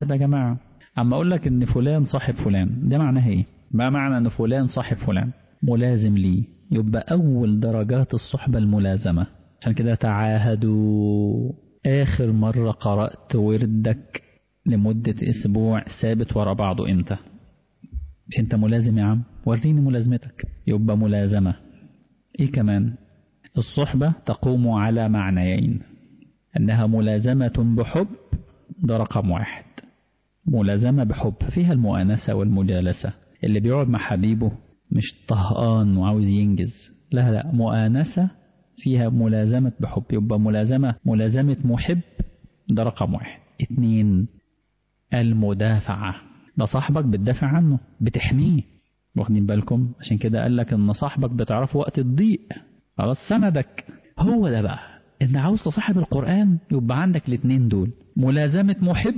صاحب يا جماعة أما أقول لك إن فلان صاحب فلان ده معناه إيه ما معنى إن فلان صاحب فلان ملازم ليه يبقى أول درجات الصحبة الملازمة عشان كده تعاهدوا آخر مرة قرأت وردك لمدة أسبوع ثابت ورا بعضه إمتى مش أنت ملازم يا عم وريني ملازمتك يبقى ملازمة إيه كمان الصحبة تقوم على معنيين أنها ملازمة بحب ده رقم واحد ملازمة بحب فيها المؤانسة والمجالسة اللي بيقعد مع حبيبه مش طهقان وعاوز ينجز لا لا مؤانسة فيها ملازمة بحب يبقى ملازمة ملازمة محب ده رقم واحد اتنين المدافعة ده صاحبك بتدافع عنه بتحميه واخدين بالكم عشان كده قال لك ان صاحبك بتعرفه وقت الضيق خلاص سندك هو ده بقى ان عاوز تصاحب القرآن يبقى عندك الاتنين دول ملازمة محب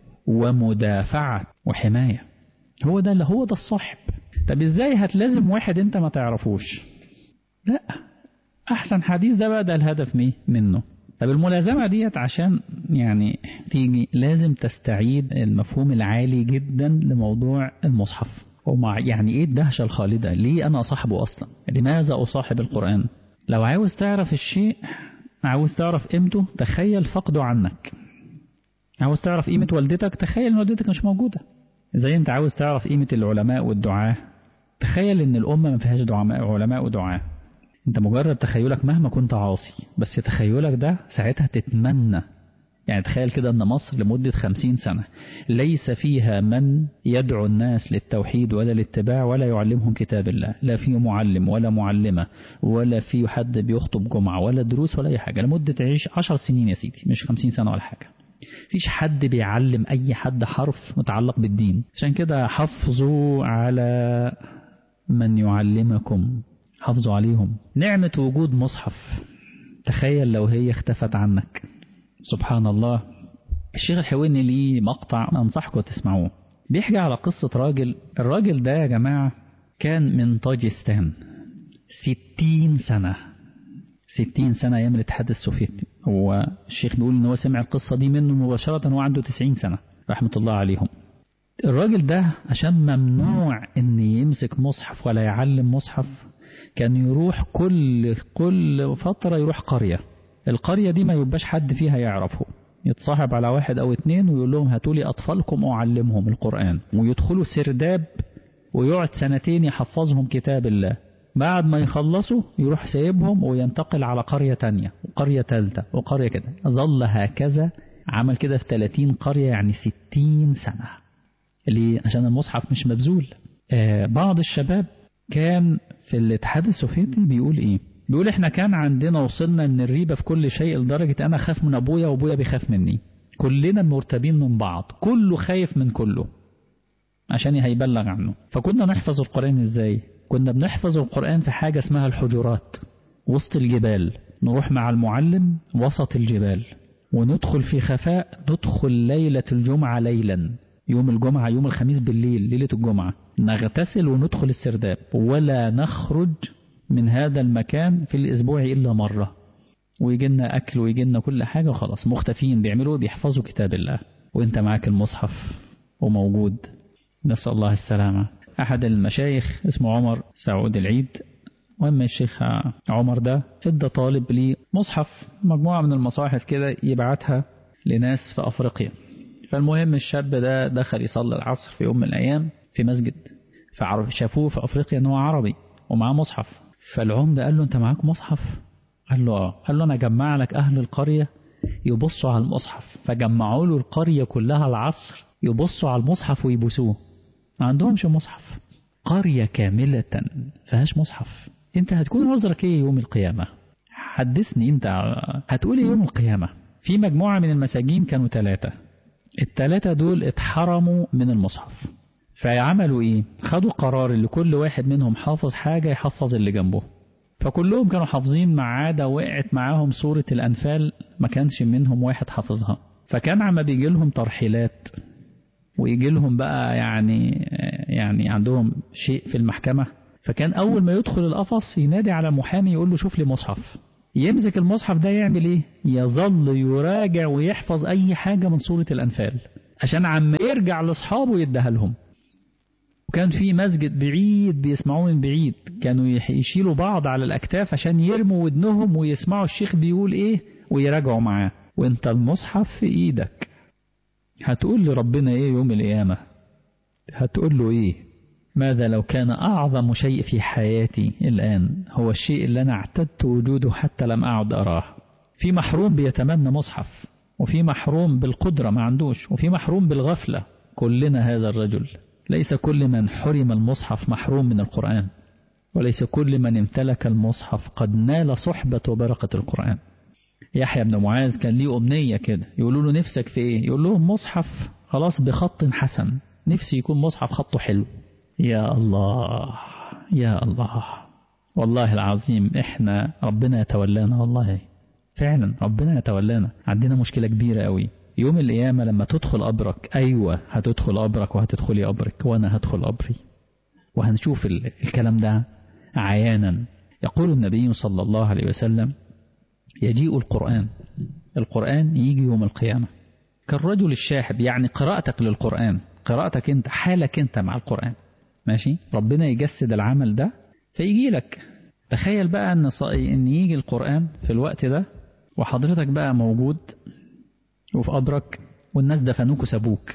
ومدافعة وحماية هو ده اللي هو ده الصاحب طب ازاي هتلازم واحد انت ما تعرفوش لا احسن حديث ده بقى ده الهدف ميه منه طب الملازمة ديت عشان يعني تيجي لازم تستعيد المفهوم العالي جدا لموضوع المصحف ومع يعني ايه الدهشة الخالدة ليه انا اصاحبه اصلا لماذا اصاحب القرآن لو عاوز تعرف الشيء عاوز تعرف قيمته تخيل فقده عنك عاوز تعرف قيمة والدتك تخيل ان والدتك مش موجودة زي انت عاوز تعرف قيمة العلماء والدعاة تخيل ان الأمة ما فيهاش علماء ودعاة انت مجرد تخيلك مهما كنت عاصي بس تخيلك ده ساعتها تتمنى يعني تخيل كده أن مصر لمدة خمسين سنة ليس فيها من يدعو الناس للتوحيد ولا الاتباع ولا يعلمهم كتاب الله لا في معلم ولا معلمة ولا في حد بيخطب جمعة ولا دروس ولا أي حاجة لمدة عيش عشر سنين يا سيدي مش خمسين سنة ولا حاجة فيش حد بيعلم أي حد حرف متعلق بالدين عشان كده حافظوا على من يعلمكم حافظوا عليهم نعمة وجود مصحف تخيل لو هي اختفت عنك سبحان الله الشيخ الحويني ليه مقطع أنصحكم تسمعوه بيحكي على قصة راجل الراجل ده يا جماعة كان من طاجستان ستين سنة ستين سنة أيام الاتحاد السوفيتي هو الشيخ بيقول إن هو سمع القصة دي منه مباشرة وهو عنده تسعين سنة رحمة الله عليهم الراجل ده عشان ممنوع إن يمسك مصحف ولا يعلم مصحف كان يروح كل كل فترة يروح قرية القرية دي ما يبقاش حد فيها يعرفه يتصاحب على واحد أو اتنين ويقول لهم هاتوا لي أطفالكم أعلمهم القرآن ويدخلوا سرداب ويقعد سنتين يحفظهم كتاب الله بعد ما يخلصوا يروح سايبهم وينتقل على قرية تانية وقرية تالتة وقرية كده ظل هكذا عمل كده في 30 قرية يعني 60 سنة ليه عشان المصحف مش مبذول آه بعض الشباب كان في الاتحاد السوفيتي بيقول ايه بيقول احنا كان عندنا وصلنا ان الريبة في كل شيء لدرجة انا خاف من ابويا وابويا بيخاف مني كلنا مرتبين من بعض كله خايف من كله عشان هيبلغ عنه فكنا نحفظ القرآن ازاي كنا بنحفظ القرآن في حاجة اسمها الحجرات وسط الجبال نروح مع المعلم وسط الجبال وندخل في خفاء ندخل ليلة الجمعة ليلا يوم الجمعة يوم الخميس بالليل ليلة الجمعة نغتسل وندخل السرداب ولا نخرج من هذا المكان في الأسبوع إلا مرة ويجي لنا أكل ويجي لنا كل حاجة وخلاص مختفين بيعملوا بيحفظوا كتاب الله وانت معاك المصحف وموجود نسأل الله السلامة أحد المشايخ اسمه عمر سعود العيد وأما الشيخ عمر ده ادى طالب لي مصحف مجموعة من المصاحف كده يبعتها لناس في أفريقيا فالمهم الشاب ده دخل يصلي العصر في يوم من الأيام في مسجد فشافوه في أفريقيا أنه عربي ومعاه مصحف فالعمدة قال له أنت معاك مصحف قال له آه قال له أنا جمع لك أهل القرية يبصوا على المصحف فجمعوا له القرية كلها العصر يبصوا على المصحف ويبوسوه ما عندهمش مصحف قرية كاملة فيهاش مصحف انت هتكون عذرك ايه يوم القيامة حدثني انت هتقول ايه يوم القيامة في مجموعة من المساجين كانوا ثلاثة الثلاثة دول اتحرموا من المصحف فعملوا ايه خدوا قرار اللي كل واحد منهم حافظ حاجة يحفظ اللي جنبه فكلهم كانوا حافظين مع عادة وقعت معاهم سورة الأنفال ما كانش منهم واحد حافظها فكان عما بيجي لهم ترحيلات ويجي لهم بقى يعني يعني عندهم شيء في المحكمة فكان أول ما يدخل القفص ينادي على محامي يقول له شوف لي مصحف يمسك المصحف ده يعمل ايه يظل يراجع ويحفظ أي حاجة من سورة الأنفال عشان عم يرجع لاصحابه يديها لهم وكان في مسجد بعيد بيسمعوه من بعيد كانوا يشيلوا بعض على الأكتاف عشان يرموا ودنهم ويسمعوا الشيخ بيقول إيه ويراجعوا معاه وانت المصحف في إيدك هتقول لربنا إيه يوم القيامة هتقول له إيه ماذا لو كان أعظم شيء في حياتي الآن هو الشيء اللي أنا اعتدت وجوده حتى لم أعد أراه في محروم بيتمنى مصحف وفي محروم بالقدرة ما عندوش وفي محروم بالغفلة كلنا هذا الرجل ليس كل من حرم المصحف محروم من القرآن وليس كل من امتلك المصحف قد نال صحبة وبركة القرآن يحيى بن معاذ كان ليه أمنية كده يقولوا له نفسك في إيه يقول لهم مصحف خلاص بخط حسن نفسي يكون مصحف خطه حلو يا الله يا الله والله العظيم احنا ربنا يتولانا والله فعلا ربنا يتولانا عندنا مشكلة كبيرة قوي يوم القيامة لما تدخل قبرك أيوة هتدخل قبرك وهتدخلي قبرك وأنا هدخل قبري وهنشوف الكلام ده عيانا يقول النبي صلى الله عليه وسلم يجيء القرآن القرآن يجي يوم القيامة كالرجل الشاحب يعني قراءتك للقرآن قراءتك انت حالك انت مع القرآن ماشي ربنا يجسد العمل ده فيجي لك تخيل بقى ان ان يجي القرآن في الوقت ده وحضرتك بقى موجود وفي قبرك والناس دفنوك وسابوك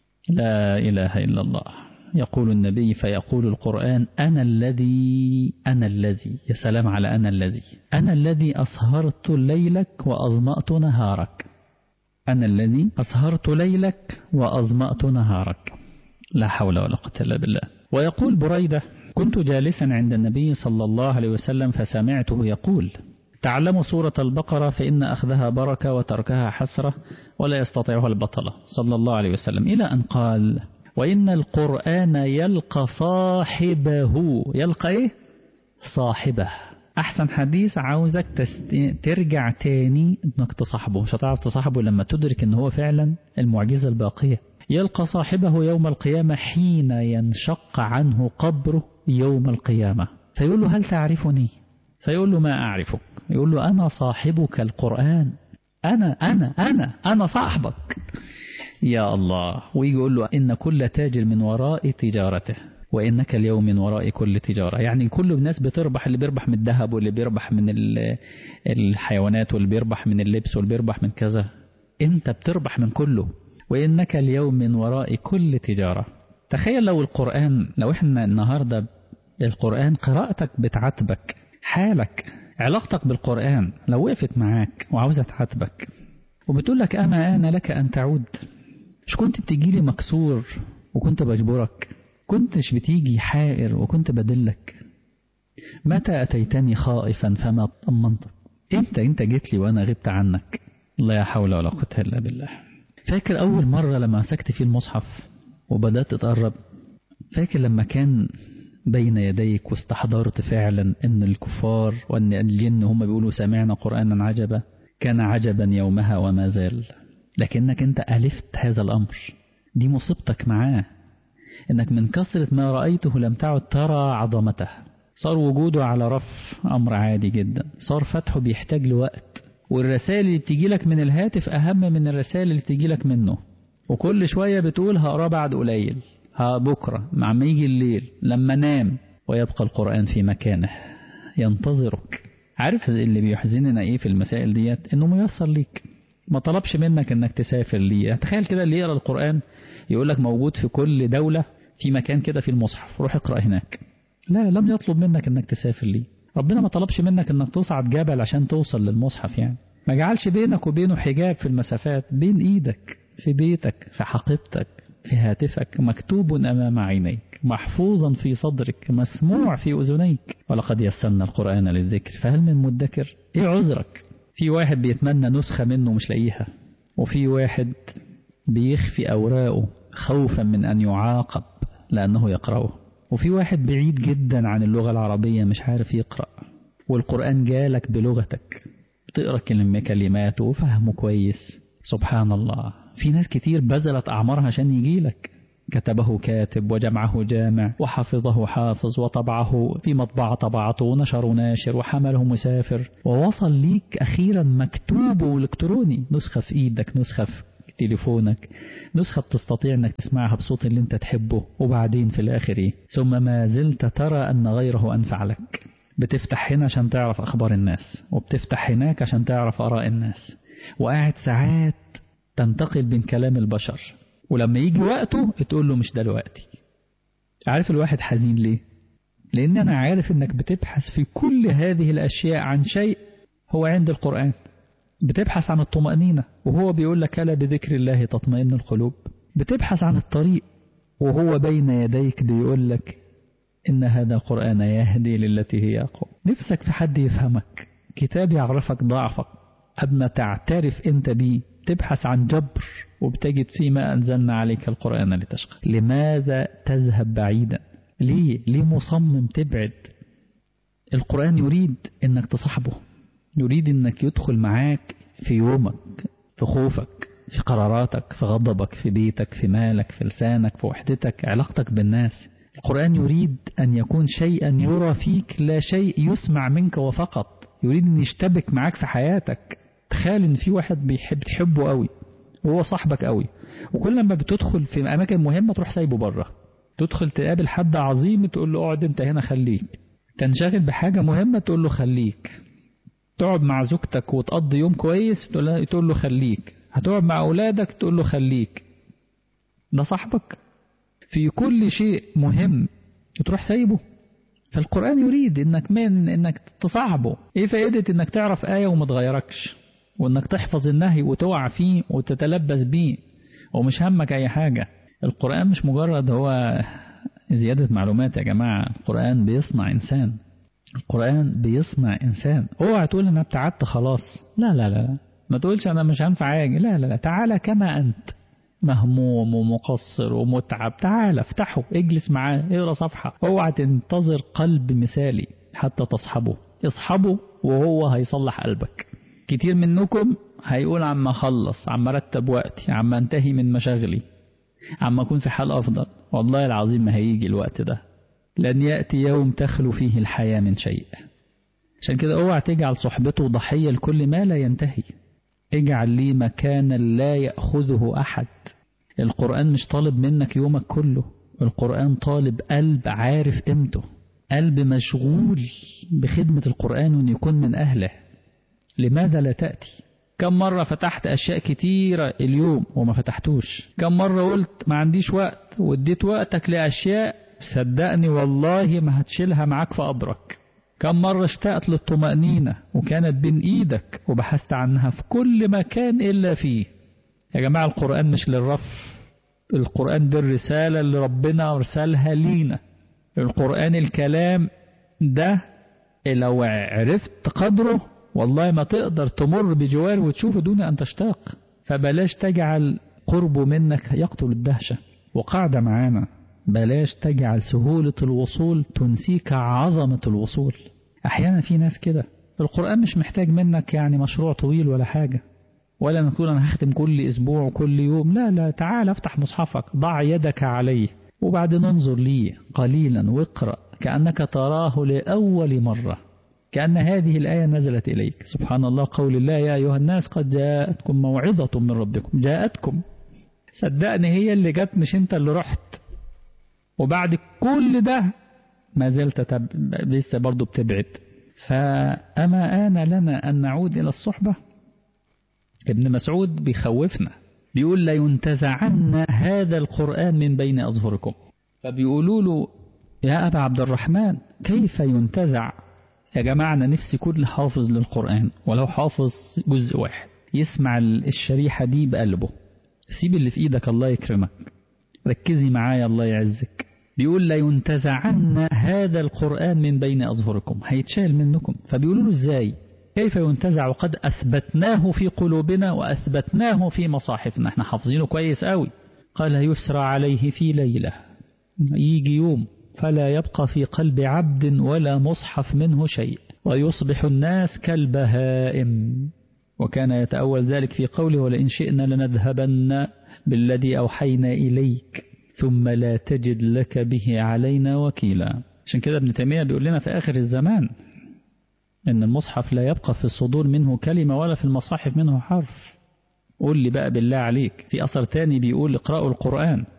لا إله إلا الله يقول النبي فيقول القرآن أنا الذي أنا الذي يا سلام على أنا الذي أنا الذي أسهرت ليلك وأظمأت نهارك أنا الذي أسهرت ليلك وأظمأت نهارك لا حول ولا قوة إلا بالله ويقول بريدة كنت جالسا عند النبي صلى الله عليه وسلم فسمعته يقول تعلم سورة البقرة فإن أخذها بركة وتركها حسرة ولا يستطيعها البطلة صلى الله عليه وسلم إلى أن قال وإن القرآن يلقى صاحبه يلقى إيه؟ صاحبه أحسن حديث عاوزك تست... ترجع تاني إنك تصاحبه مش هتعرف تصاحبه لما تدرك إن هو فعلا المعجزة الباقية يلقى صاحبه يوم القيامة حين ينشق عنه قبره يوم القيامة فيقول له هل تعرفني فيقول له ما أعرفك يقول له أنا صاحبك القرآن أنا أنا أنا أنا صاحبك يا الله ويجي يقول له إن كل تاجر من وراء تجارته وإنك اليوم من وراء كل تجارة يعني كل الناس بتربح اللي بيربح من الذهب واللي بيربح من الحيوانات واللي بيربح من اللبس واللي بيربح من كذا أنت بتربح من كله وإنك اليوم من وراء كل تجارة تخيل لو القرآن لو إحنا النهاردة القرآن قراءتك بتعاتبك حالك علاقتك بالقرآن لو وقفت معاك وعاوزة تعاتبك وبتقول لك أما أنا لك أن تعود مش كنت بتجي لي مكسور وكنت بجبرك كنتش بتيجي حائر وكنت بدلك متى أتيتني خائفا فما طمنتك امتى انت جيت لي وانا غبت عنك لا حول ولا قوة إلا بالله فاكر أول مرة لما مسكت فيه المصحف وبدأت تقرب فاكر لما كان بين يديك واستحضرت فعلا ان الكفار وان الجن هم بيقولوا سمعنا قرآنا عجبا كان عجبا يومها وما زال لكنك انت ألفت هذا الأمر دي مصيبتك معاه انك من كثرة ما رأيته لم تعد ترى عظمته صار وجوده على رف أمر عادي جدا صار فتحه بيحتاج لوقت والرسائل اللي بتيجي لك من الهاتف أهم من الرسائل اللي بتيجي لك منه وكل شوية بتقول هقراه بعد قليل ها بكرة مع ما يجي الليل لما نام ويبقى القرآن في مكانه ينتظرك عارف اللي بيحزننا ايه في المسائل ديت انه ميسر ليك ما طلبش منك انك تسافر ليه تخيل كده اللي يقرا القرآن يقول لك موجود في كل دولة في مكان كده في المصحف روح اقرأ هناك لا لم يطلب منك انك تسافر ليه ربنا ما طلبش منك انك تصعد جبل عشان توصل للمصحف يعني ما جعلش بينك وبينه حجاب في المسافات بين ايدك في بيتك في حقيبتك في هاتفك مكتوب أمام عينيك محفوظا في صدرك مسموع في أذنيك ولقد يسرنا القرآن للذكر فهل من مدكر إيه عذرك في واحد بيتمنى نسخة منه مش لاقيها وفي واحد بيخفي أوراقه خوفا من أن يعاقب لأنه يقرأه وفي واحد بعيد جدا عن اللغة العربية مش عارف يقرأ والقرآن جالك بلغتك بتقرأ كلماته وفهمه كويس سبحان الله في ناس كتير بذلت أعمارها عشان يجي لك كتبه كاتب وجمعه جامع وحفظه حافظ وطبعه في مطبعة طبعته ونشره ناشر وحمله مسافر ووصل ليك أخيرا مكتوب إلكتروني نسخة في إيدك نسخة تليفونك نسخة بتستطيع انك تسمعها بصوت اللي انت تحبه وبعدين في الاخر ايه ثم ما زلت ترى ان غيره انفع لك بتفتح هنا عشان تعرف اخبار الناس وبتفتح هناك عشان تعرف اراء الناس وقاعد ساعات تنتقل بين كلام البشر ولما يجي وقته تقول له مش دلوقتي عارف الواحد حزين ليه لان انا عارف انك بتبحث في كل هذه الاشياء عن شيء هو عند القرآن بتبحث عن الطمأنينة وهو بيقول لك ألا بذكر الله تطمئن القلوب بتبحث عن الطريق وهو بين يديك بيقول لك إن هذا القرآن يهدي للتي هي أقوم نفسك في حد يفهمك كتاب يعرفك ضعفك أما تعترف أنت بيه تبحث عن جبر وبتجد فيما أنزلنا عليك القرآن لتشقى لماذا تذهب بعيدا ليه ليه مصمم تبعد القرآن يريد أنك تصاحبه يريد أنك يدخل معاك في يومك في خوفك في قراراتك في غضبك في بيتك في مالك في لسانك في وحدتك علاقتك بالناس القرآن يريد أن يكون شيئا يرى فيك لا شيء يسمع منك وفقط يريد أن يشتبك معاك في حياتك تخيل أن في واحد بيحب تحبه قوي وهو صاحبك قوي وكل ما بتدخل في أماكن مهمة تروح سايبه بره تدخل تقابل حد عظيم تقول له اقعد انت هنا خليك تنشغل بحاجة مهمة تقول له خليك تقعد مع زوجتك وتقضي يوم كويس تقول له خليك هتقعد مع أولادك تقول له خليك ده صاحبك في كل شيء مهم تروح سايبه فالقرآن يريد انك من انك تصاحبه ايه فائدة انك تعرف آية وما تغيركش وانك تحفظ النهي وتقع فيه وتتلبس بيه ومش همك اي حاجة القرآن مش مجرد هو زيادة معلومات يا جماعة القرآن بيصنع إنسان القرآن بيصنع إنسان اوعى تقول أنا ابتعدت خلاص لا لا لا ما تقولش أنا مش هنفع أجي لا لا لا تعالى كما أنت مهموم ومقصر ومتعب تعالى افتحه اجلس معاه اقرا صفحة اوعى تنتظر قلب مثالي حتى تصحبه اصحبه وهو هيصلح قلبك كتير منكم هيقول عما اخلص عما ارتب وقتي عما انتهي من مشاغلي عما أكون في حال أفضل والله العظيم ما هيجي الوقت ده لن يأتي يوم تخلو فيه الحياة من شيء عشان كده اوعى تجعل صحبته ضحية لكل ما لا ينتهي اجعل لي مكانا لا يأخذه أحد القرآن مش طالب منك يومك كله القرآن طالب قلب عارف قيمته قلب مشغول بخدمة القرآن وأن يكون من أهله لماذا لا تأتي كم مرة فتحت أشياء كتيرة اليوم وما فتحتوش كم مرة قلت ما عنديش وقت واديت وقتك لأشياء صدقني والله ما هتشيلها معاك في قبرك كم مرة اشتقت للطمأنينة وكانت بين إيدك وبحثت عنها في كل مكان إلا فيه يا جماعة القرآن مش للرف القرآن دي الرسالة اللي ربنا أرسلها لينا القرآن الكلام ده لو عرفت قدره والله ما تقدر تمر بجوار وتشوفه دون أن تشتاق فبلاش تجعل قربه منك يقتل الدهشة وقاعدة معانا بلاش تجعل سهولة الوصول تنسيك عظمة الوصول أحيانا في ناس كده القرآن مش محتاج منك يعني مشروع طويل ولا حاجة ولا نقول أنا هختم كل أسبوع وكل يوم لا لا تعال افتح مصحفك ضع يدك عليه وبعدين انظر ليه قليلا واقرأ كأنك تراه لأول مرة كأن هذه الآية نزلت إليك سبحان الله قول الله يا أيها الناس قد جاءتكم موعظة من ربكم جاءتكم صدقني هي اللي جت مش انت اللي رحت وبعد كل ده ما زلت تب... لسه برضه بتبعد فأما آن لنا أن نعود إلى الصحبة ابن مسعود بيخوفنا بيقول لا ينتزعن هذا القرآن من بين أظهركم فبيقولوا له يا أبا عبد الرحمن كيف ينتزع يا جماعة أنا نفسي كل حافظ للقرآن ولو حافظ جزء واحد يسمع الشريحة دي بقلبه سيب اللي في إيدك الله يكرمك ركزي معايا الله يعزك بيقول لا ينتزعن هذا القرآن من بين أظهركم هيتشال منكم فبيقولوا له إزاي كيف ينتزع وقد أثبتناه في قلوبنا وأثبتناه في مصاحفنا احنا حافظينه كويس قوي قال يسرى عليه في ليلة يجي يوم فلا يبقى في قلب عبد ولا مصحف منه شيء ويصبح الناس كالبهائم وكان يتأول ذلك في قوله ولئن شئنا لنذهبن بالذي أوحينا إليك ثم لا تجد لك به علينا وكيلا عشان كده ابن تيمية بيقول لنا في آخر الزمان إن المصحف لا يبقى في الصدور منه كلمة ولا في المصاحف منه حرف قول لي بقى بالله عليك في أثر تاني بيقول اقرأوا القرآن